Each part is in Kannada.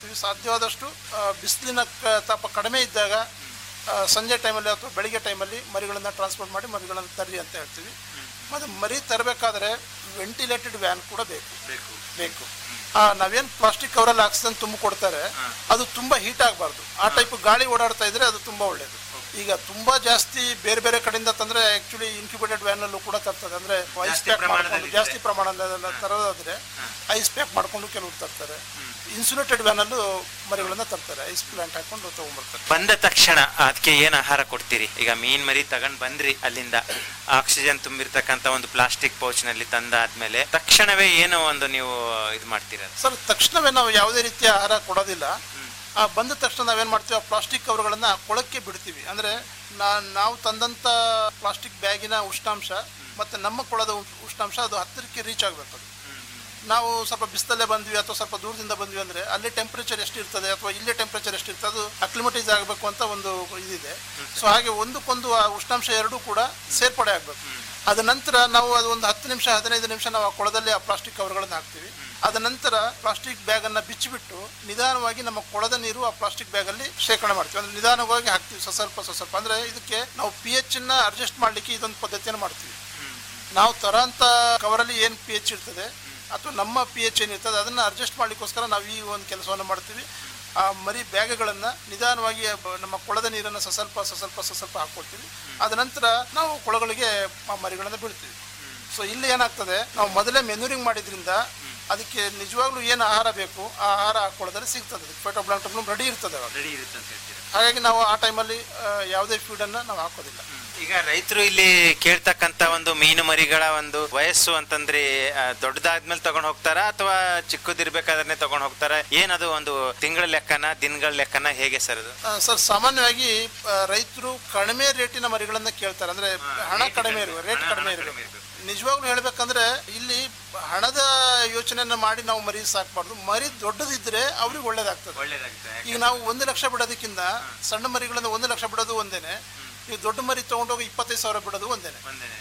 ಇದು ಸಾಧ್ಯವಾದಷ್ಟು ಆ, ಬಿಸಿಲಿನ ಕ- ತಾಪ ಕಡಿಮೆ ಇದ್ದಾಗ ಆ, ಸಂಜೆ ಟೈಮಲ್ಲಿ ಅಥವಾ ಬೆಳಿಗ್ಗೆ ಟೈಮಲ್ಲಿ ಮರಿಗಳನ್ನು ಟ್ರಾನ್ಸ್ಪೋರ್ಟ್ ಮಾಡಿ ಮರಿಗಳನ್ನು ತರ್ರಿ ಅಂತ ಹೇಳ್ತೀವಿ ಮತ್ತು ಮರಿ ತರಬೇಕಾದ್ರೆ ವೆಂಟಿಲೇಟೆಡ್ ವ್ಯಾನ್ ಕೂಡ ಬೇಕು ಬೇಕು ಬೇಕು ಆ, ನಾವೇನ್ ಪ್ಲಾಸ್ಟಿಕ್ ಕವರಲ್ಲಿ ಹಾಕ್ಸ್ದಂಗೆ ತುಂಬ ಕೊಡ್ತಾರೆ ಅದು ತುಂಬಾ ಹೀಟ್ ಆಗಬಾರ್ದು ಆ ಟೈಪ್ ಗಾಳಿ ಓಡಾಡ್ತಾ ಇದ್ರೆ ಅದು ತುಂಬಾ ಒಳ್ಳೇದು ಈಗ ತುಂಬಾ ಜಾಸ್ತಿ ಬೇರೆ ಬೇರೆ ಕಡೆಯಿಂದ ತಂದ್ರೆ ಆಕ್ಚುಲಿ ಇನ್ಕ್ಯುಬೇಟೆಡ್ ವ್ಯಾನ್ ಅಲ್ಲೂ ಕೂಡ ತರ್ತದೆ ಅಂದ್ರೆ ಐಸ್ ಜಾಸ್ತಿ ಪ್ಯಾಕ್ ಪ್ರಮಾಣದಲ್ಲಿ ಮಾಡ್ಕೊಂಡು ಜಾಸ್ತಿ ಪ್ರಮಾಣದಲ್ಲಿ ತರೋದಾದ್ರೆ ಐಸ್ ಪ್ಯಾಕ್ ಮಾಡ್ಕೊಂಡು ಕೆಲವರು ತರ್ತಾರೆ ಇನ್ಸುಲೇಟೆಡ್ ವ್ಯಾನ್ ಅಲ್ಲೂ ಮರಿಗಳನ್ನ ತರ್ತಾರೆ ಐಸ್ ಪ್ಲಾಂಟ್ ಹಾಕೊಂಡು ತಗೊಂಡ್ಬರ್ತಾರೆ ಬಂದ ತಕ್ಷಣ ಅದಕ್ಕೆ ಏನ್ ಆಹಾರ ಕೊಡ್ತೀರಿ ಈಗ ಮೀನ್ ಮರಿ ತಗೊಂಡ್ ಬಂದ್ರಿ ಅಲ್ಲಿಂದ ಆಕ್ಸಿಜನ್ ತುಂಬಿರ್ತಕ್ಕಂತ ಒಂದು ಪ್ಲಾಸ್ಟಿಕ್ ಪೌಚ್ ನಲ್ಲಿ ತಂದಾದ್ಮೇಲೆ ತಕ್ಷಣವೇ ಏನೋ ಒಂದು ನೀವು ಇದು ಮಾಡ್ತೀರ ಸರ್ ತಕ್ಷಣವೇ ನಾವು ಯಾವುದೇ ರೀತಿಯ ಆಹಾರ ಕೊಡೋದಿಲ್ಲ ಆ ಬಂದ ತಕ್ಷಣ ನಾವೇನ್ ಮಾಡ್ತೀವಿ ಆ ಪ್ಲಾಸ್ಟಿಕ್ ಕವರ್ಗಳನ್ನ ಕೊಳಕ್ಕೆ ಬಿಡ್ತೀವಿ ಅಂದ್ರೆ ನಾ- ನಾವು ತಂದಂತ ಪ್ಲಾಸ್ಟಿಕ್ ಬ್ಯಾಗಿನ ಉಷ್ಣಾಂಶ ಮತ್ತೆ ನಮ್ಮ ಕೊಳದ ಉ- ಉಷ್ಣಾಂಶ ಅದು ಹತ್ತಿರಕ್ಕೆ ರೀಚ್ ಆಗಬೇಕು ಅದು ನಾವು ಸ್ವಲ್ಪ ಬಿಸಿಲಲ್ಲೇ ಬಂದ್ವಿ ಅಥವಾ ಸ್ವಲ್ಪ ದೂರದಿಂದ ಬಂದ್ವಿ ಅಂದ್ರೆ ಅಲ್ಲಿ ಟೆಂಪರೇಚರ್ ಎಷ್ಟು ಇರ್ತದೆ ಅಥವಾ ಇಲ್ಲಿ ಟೆಂಪರೇಚರ್ ಎಷ್ಟು ಇರ್ತದೆ ಅದು ಅಕ್ಲಿಮಟೈಸ್ ಆಗಬೇಕು ಅಂತ ಒಂದು ಇದಿದೆ ಸೊ ಹಾಗೆ ಒಂದಕ್ಕೊಂದು ಆ ಉಷ್ಣಾಂಶ ಎರಡೂ ಕೂಡ ಸೇರ್ಪಡೆ ಆಗಬೇಕು ಅದ ನಂತರ ನಾವು ಅದು ಒಂದು ಹತ್ತು ನಿಮಿಷ ಹದಿನೈದು ನಿಮಿಷ ನಾವು ಆ ಕೊಳದಲ್ಲಿ ಆ ಪ್ಲಾಸ್ಟಿಕ್ ಕವರ್ಗಳನ್ನು ಹಾಕ್ತೀವಿ ಅದ ನಂತರ ಪ್ಲಾಸ್ಟಿಕ್ ಬ್ಯಾಗ್ ಅನ್ನ ಬಿಚ್ಚಿಬಿಟ್ಟು ನಿಧಾನವಾಗಿ ನಮ್ಮ ಕೊಳದ ನೀರು ಆ ಪ್ಲಾಸ್ಟಿಕ್ ಬ್ಯಾಗ್ ಅಲ್ಲಿ ಶೇಖರಣೆ ಮಾಡ್ತೀವಿ ಅಂದ್ರೆ ನಿಧಾನವಾಗಿ ಹಾಕ್ತೀವಿ ಸ ಸ್ವಲ್ಪ ಸ ಸ್ವಲ್ಪ ಅಂದ್ರೆ ಇದಕ್ಕೆ ನಾವು ಪಿ ಎಚ್ ಅನ್ನ ಅಡ್ಜಸ್ಟ್ ಮಾಡ್ಲಿಕ್ಕೆ ಇದೊಂದು ಪದ್ಧತಿಯನ್ನು ಮಾಡ್ತೀವಿ ನಾವು ತರಂತ ಕವರಲ್ಲಿ ಏನು ಪಿ ಎಚ್ ಇರ್ತದೆ ಅಥವಾ ನಮ್ಮ ಪಿ ಎಚ್ ಏನಿರ್ತದೆ ಅದನ್ನು ಅಡ್ಜಸ್ಟ್ ಮಾಡಲಿಕ್ಕೋಸ್ಕರ ನಾವು ಈ ಒಂದು ಕೆಲಸವನ್ನು ಮಾಡ್ತೀವಿ ಆ ಮರಿ ಬ್ಯಾಗ್ಗಳನ್ನು ನಿಧಾನವಾಗಿ ಬ- ನಮ್ಮ ಕೊಳದ ನೀರನ್ನು ಸಸ್ವಲ್ಪ ಸಸ್ವಲ್ಪ ಸಸ್ವಲ್ಪ ಹಾಕ್ಕೊಳ್ತೀವಿ ಅದ ನಂತರ ನಾವು ಕೊಳಗಳಿಗೆ ಆ ಮರಿಗಳನ್ನು ಬೀಳ್ತೀವಿ ಸೊ ಇಲ್ಲಿ ಏನಾಗ್ತದೆ ನಾವು ಮೊದಲೇ ಮೆನ್ಯೂರಿಂಗ್ ಮಾಡಿದ್ರಿಂದ ಅದಕ್ಕೆ ನಿಜವಾಗ್ಲೂ ಏನು ಆಹಾರ ಬೇಕು ಆ ಆಹಾರ ಆ ಕೊಳದಲ್ಲಿ ಸಿಗ್ತದೆ ಫೈಟೋಬ್ಲಾಂಕ್ಟಮ್ ರೆಡಿ ಇರ್ತದೆ ಅವಾಗ ರೆಡಿ ಇರುತ್ತೆ ಅಂತ ಹೇಳ್ತೀರಾ ಹಾಗಾಗಿ ನಾವು ಆ ಟೈಮಲ್ಲಿ ಯಾವುದೇ ಫೀಡನ್ನು ನಾವು ಹಾಕೋದಿಲ್ಲ ಈಗ ರೈತರು ಇಲ್ಲಿ ಕೇಳ್ತಕ್ಕಂತ ಒಂದು ಮೀನು ಮರಿಗಳ ಒಂದು ವಯಸ್ಸು ಅಂತಂದ್ರೆ ಆ, ದೊಡ್ಡದಾದ್ಮೇಲೆ ತಗೊಂಡ್ ಹೋಗ್ತಾರ ಅಥವಾ ಚಿಕ್ಕದಿರ್ಬೇಕಾದ್ರೆ ತಗೊಂಡ್ ಹೋಗ್ತಾರ ಏನದು ಒಂದು ತಿಂಗಳ ಲೆಕ್ಕನ ದಿನಗಳ ಲೆಕ್ಕನ ಹೇಗೆ ಸರ್ ಅದು ಆ, ಸರ್ ಸಾಮಾನ್ಯವಾಗಿ ರೈತರು ಕಡಿಮೆ ರೇಟಿನ ಮರಿಗಳನ್ನ ಕೇಳ್ತಾರೆ ಅಂದ್ರೆ ಹಣ ಕಡಿಮೆ ಇರುವ ರೇಟ್ ಕಡಿಮೆ ಇರಬೇಕು ನಿಜವಾಗ್ಲೂ ಹೇಳ್ಬೇಕಂದ್ರೆ ಇಲ್ಲಿ ಹಣದ ಯೋಚನೆಯನ್ನ ಮಾಡಿ ನಾವು ಮರಿ ಸಾಕ್ಬಾರ್ದು ಮರಿ ದೊಡ್ಡದಿದ್ರೆ ಅವ್ರಿಗೆ ಒಳ್ಳೇದಾಗ್ತದೆ ಒಳ್ಳೇದಾಗುತ್ತೆ ಈಗ ನಾವು ಒಂದು ಲಕ್ಷ ಬಿಡೋದಕ್ಕಿಂತ ಸಣ್ಣ ಮರಿಗಳನ್ನ ಒಂದು ಲಕ್ಷ ಬಿಡೋದು ಒಂದೇನೆ ನೀವು ದೊಡ್ಡ ಮರಿ ತಗೊಂಡೋಗಿ ಇಪ್ಪತ್ತೈದು ಸಾವಿರ ಬಿಡೋದು ಒಂದೇನೆ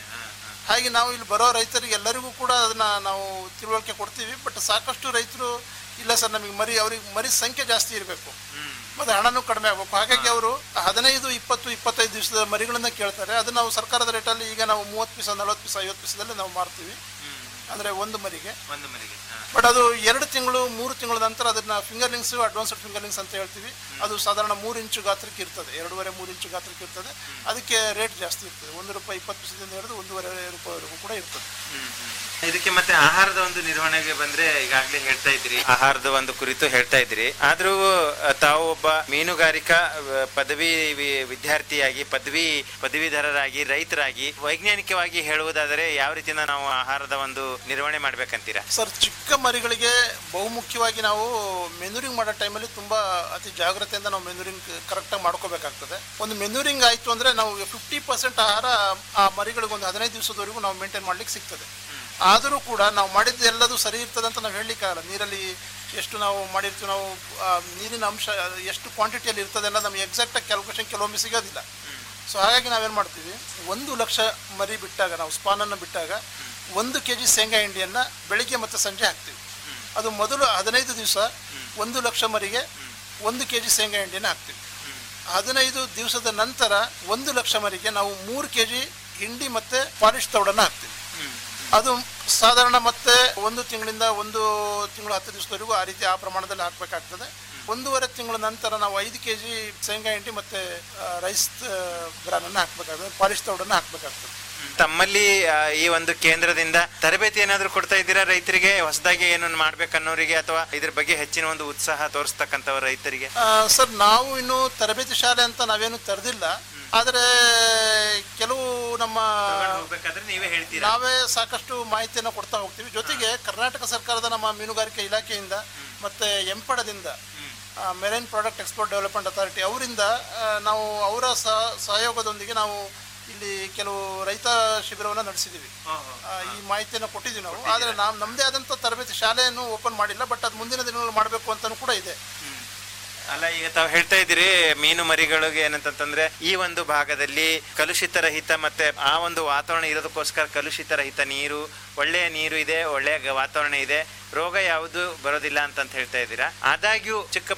ಹಾಗೆ ನಾವು ಇಲ್ಲಿ ಬರೋ ರೈತರಿಗೆ ಎಲ್ಲರಿಗೂ ಕೂಡ ಅದನ್ನ ನಾವು ತಿಳುವಳಿಕೆ ಕೊಡ್ತೀವಿ ಬಟ್ ಸಾಕಷ್ಟು ರೈತರು ಇಲ್ಲ ಸರ್ ನಮಗೆ ಮರಿ ಅವ್ರಿಗೆ ಮರಿ ಸಂಖ್ಯೆ ಜಾಸ್ತಿ ಇರಬೇಕು ಮತ್ತೆ ಹಣನೂ ಕಡಿಮೆ ಆಗಬೇಕು ಹಾಗಾಗಿ ಅವರು ಹದಿನೈದು ಇಪ್ಪತ್ತು ಇಪ್ಪತ್ತೈದು ದಿವಸದ ಮರಿಗಳನ್ನ ಕೇಳ್ತಾರೆ ಅದು ನಾವು ಸರ್ಕಾರದ ರೇಟಲ್ಲಿ ಈಗ ನಾವು ಮೂವತ್ತು ಪೀಸ ನಲವತ್ತು ಪೀಸ ಐವತ್ತು ಪೀಸದಲ್ಲಿ ನಾವು ಮಾರ್ತೀವಿ ಅಂದ್ರೆ ಒಂದು ಮರಿಗೆ ಒಂದು ಮರಿಗೆ ಬಟ್ ಅದು ಎರಡು ತಿಂಗಳು ಮೂರು ತಿಂಗಳ ನಂತರ ಅದನ್ನ ಫಿಂಗರ್ಲಿಂಗ್ಸ್ ಅಡ್ವಾನ್ಸ್ಡ್ ಫಿಂಗರ್ಲಿಂಗ್ಸ್ ಅಂತ ಹೇಳ್ತೀವಿ ಅದು ಸಾಧಾರಣ ಮೂರು ಇಂಚು ಗಾತ್ರಕ್ಕೆ ಇರ್ತದೆ ಎರಡೂವರೆ ಮೂರು ಇಂಚು ಗಾತ್ರಕ್ಕೆ ಇರ್ತದೆ ಅದಕ್ಕೆ ರೇಟ್ ಜಾಸ್ತಿ ಇರ್ತದೆ ಒಂದು ರೂಪಾಯಿ ಇಪ್ಪತ್ತು ಪೈಸದಿಂದ ಹಿಡಿದು ಒಂದೂವರೆ ರೂಪಾಯಿವರೆಗೂ ಕೂಡ ಇರ್ತದೆ ಇದಕ್ಕೆ ಮತ್ತೆ ಆಹಾರದ ಒಂದು ನಿರ್ವಹಣೆಗೆ ಬಂದ್ರೆ ಈಗಾಗಲೇ ಹೇಳ್ತಾ ಇದ್ರಿ ಆಹಾರದ ಒಂದು ಕುರಿತು ಹೇಳ್ತಾ ಇದ್ರಿ ಆದ್ರೂ ಅಹ್, ತಾವು ಒಬ್ಬ ಮೀನುಗಾರಿಕಾ ಅಹ್, ಪದವಿ ವಿ- ವಿದ್ಯಾರ್ಥಿಯಾಗಿ ಪದವಿ ಪದವೀಧರರಾಗಿ ರೈತರಾಗಿ ವೈಜ್ಞಾನಿಕವಾಗಿ ಹೇಳುವುದಾದರೆ ಯಾವ ರೀತಿಯಿಂದ ನಾವು ಆಹಾರದ ಒಂದು ನಿರ್ವಹಣೆ ಮಾಡ್ಬೇಕಂತೀರಾ ಸರ್ ಚಿಕ್ಕ ಮರಿಗಳಿಗೆ ಬಹುಮುಖ್ಯವಾಗಿ ನಾವು ಮೆನ್ಯೂರಿಂಗ್ ಮಾಡೋ ಟೈಮಲ್ಲಿ ತುಂಬ ಅತಿ ಜಾಗ್ರತೆಯಿಂದ ನಾವು ಮೆನ್ಯೂರಿಂಗ್ ಕರೆಕ್ಟಾಗಿ ಮಾಡ್ಕೋಬೇಕಾಗ್ತದೆ ಒಂದು ಮೆನ್ಯೂರಿಂಗ್ ಆಯಿತು ಅಂದರೆ ನಾವು ಫಿಫ್ಟಿ ಪರ್ಸೆಂಟ್ ಆಹಾರ ಆ ಮರಿಗಳಿಗೆ ಒಂದು ಹದಿನೈದು ದಿವಸದವರೆಗೂ ನಾವು ಮೇಂಟೈನ್ ಮಾಡ್ಲಿಕ್ಕೆ ಸಿಗ್ತದೆ ಆದರೂ ಕೂಡ ನಾವು ಮಾಡಿದ್ದು ಎಲ್ಲದೂ ಸರಿ ಇರ್ತದೆ ಅಂತ ನಾವು ಹೇಳಲಿಕ್ಕಾಗಲ್ಲ ನೀರಲ್ಲಿ ಎಷ್ಟು ನಾವು ಮಾಡಿರ್ತೀವಿ ನಾವು ಆ, ನೀರಿನ ಅಂಶ ಎಷ್ಟು ಕ್ವಾಂಟಿಟಿಯಲ್ಲಿ ಇರ್ತದೆ ಅನ್ನೋದು ನಮಗೆ ಎಕ್ಸಾಕ್ಟಾಗಿ ಕ್ಯಾಲ್ಕುಲೇಷನ್ ಕೆಲವೊಮ್ಮೆ ಸಿಗೋದಿಲ್ಲ ಸೊ ಹಾಗಾಗಿ ನಾವೇನು ಮಾಡ್ತೀವಿ ಒಂದು ಲಕ್ಷ ಮರಿ ಬಿಟ್ಟಾಗ ನಾವು ಸ್ಪಾನನ್ನು ಬಿಟ್ಟಾಗ ಒಂದು ಕೆ ಜಿ ಶೇಂಗಾ ಹಿಂಡಿಯನ್ನು ಬೆಳಿಗ್ಗೆ ಮತ್ತು ಸಂಜೆ ಹಾಕ್ತೀವಿ ಅದು ಮೊದಲು ಹದಿನೈದು ದಿವಸ ಒಂದು ಲಕ್ಷ ಮರಿಗೆ ಒಂದು ಕೆ ಜಿ ಶೇಂಗಾ ಹಿಂಡಿಯನ್ನು ಹಾಕ್ತೀವಿ ಹದಿನೈದು ದಿವಸದ ನಂತರ ಒಂದು ಲಕ್ಷ ಮರಿಗೆ ನಾವು ಮೂರು ಕೆ ಜಿ ಹಿಂಡಿ ಮತ್ತು ಪಾಲಿಶ್ ತೌಡನ್ನು ಹಾಕ್ತೀವಿ ಅದು ಸಾಧಾರಣ ಮತ್ತೆ ಒಂದು ತಿಂಗಳಿಂದ ಒಂದು ತಿಂಗಳು ಹತ್ತು ದಿವಸದವರೆಗೂ ಆ ರೀತಿ ಆ ಪ್ರಮಾಣದಲ್ಲಿ ಹಾಕಬೇಕಾಗ್ತದೆ ಒಂದೂವರೆ ತಿಂಗಳ ನಂತರ ನಾವು ಐದು ಕೆ ಜಿ ಶೇಂಗಾ ಹಿಂಡಿ ಮತ್ತು ರೈಸ್ ಗ್ರಾನನ್ನು ಹಾಕಬೇಕಾಗ್ತದೆ ಪಾಲಿಶ್ ತೌಡನ್ನು ಹಾಕಬೇಕಾಗ್ತದೆ ತಮ್ಮಲ್ಲಿ ಆ, ಈ ಒಂದು ಕೇಂದ್ರದಿಂದ ತರಬೇತಿ ಏನಾದರೂ ಕೊಡ್ತಾ ಇದ್ದೀರಾ ರೈತರಿಗೆ ಹೊಸದಾಗಿ ಏನನ್ನು ಮಾಡ್ಬೇಕನ್ನೋರಿಗೆ ಅಥವಾ ಇದ್ರ ಬಗ್ಗೆ ಹೆಚ್ಚಿನ ಒಂದು ಉತ್ಸಾಹ ತೋರಿಸ್ತಕ್ಕಂಥವ್ರ ರೈತರಿಗೆ ಆ, ಸರ್ ನಾವು ಇನ್ನು ತರಬೇತಿ ಶಾಲೆ ಅಂತ ನಾವೇನು ತೆರೆದಿಲ್ಲ ಆದರೆ ಕೆಲವು ನಮ್ಮ ಹೋಗ್ಬೇಕಾದ್ರೆ ನೀವೇ ಹೇಳ್ತೀರಾ ನಾವೇ ಸಾಕಷ್ಟು ಮಾಹಿತಿಯನ್ನು ಕೊಡ್ತಾ ಹೋಗ್ತೀವಿ ಜೊತೆಗೆ ಕರ್ನಾಟಕ ಸರ್ಕಾರದ ನಮ್ಮ ಮೀನುಗಾರಿಕೆ ಇಲಾಖೆಯಿಂದ ಮತ್ತೆ ಎಂಪಡದಿಂದ marine product export development authority ಅವರಿಂದ ಆ, ನಾವು ಅವರ ಸಹ- ಸಹಯೋಗದೊಂದಿಗೆ ನಾವು ಇಲ್ಲಿ ಕೆಲವು ರೈತ ಶಿಬಿರವನ್ನು ನಡೆಸಿದ್ದೀವಿ ಆ, ಈ ಮಾಹಿತಿಯನ್ನು ಕೊಟ್ಟಿದ್ದೀವಿ ನಾವು ಆದರೆ ನಾವು ನಮ್ಮದೇ ಆದಂಥ ತರಬೇತಿ ಶಾಲೆಯನ್ನು ಓಪನ್ ಮಾಡಿಲ್ಲ ಬಟ್ ಅದು ಮುಂದಿನ ದಿನಗಳಲ್ಲಿ ಮಾಡಬೇಕು ಅಂತಲೂ ಕೂಡ ಇದೆ ಅಲ್ಲ ಈಗ ತಾವು ಹೇಳ್ತಾ ಇದ್ದೀರಿ ಮೀನು ಮರಿಗಳಿಗೆ ಏನಂತಂದ್ರೆ ಈ ಒಂದು ಭಾಗದಲ್ಲಿ ಕಲುಷಿತ ರಹಿತ ಮತ್ತೆ ಆ ಒಂದು ವಾತಾವರಣ ಇರೋದಕ್ಕೋಸ್ಕರ ಕಲುಷಿತ ರಹಿತ ನೀರು ಒಳ್ಳೆಯ ನೀರು ಇದೆ ಒಳ್ಳೆಯ ಗ- ವಾತಾವರಣ ಇದೆ ರೋಗ ಯಾವುದು ಬರೋದಿಲ್ಲ ಅಂತಂತ ಹೇಳ್ತಾ ಇದ್ದೀರಾ ಆದಾಗ್ಯೂ ಚಿಕ್ಕ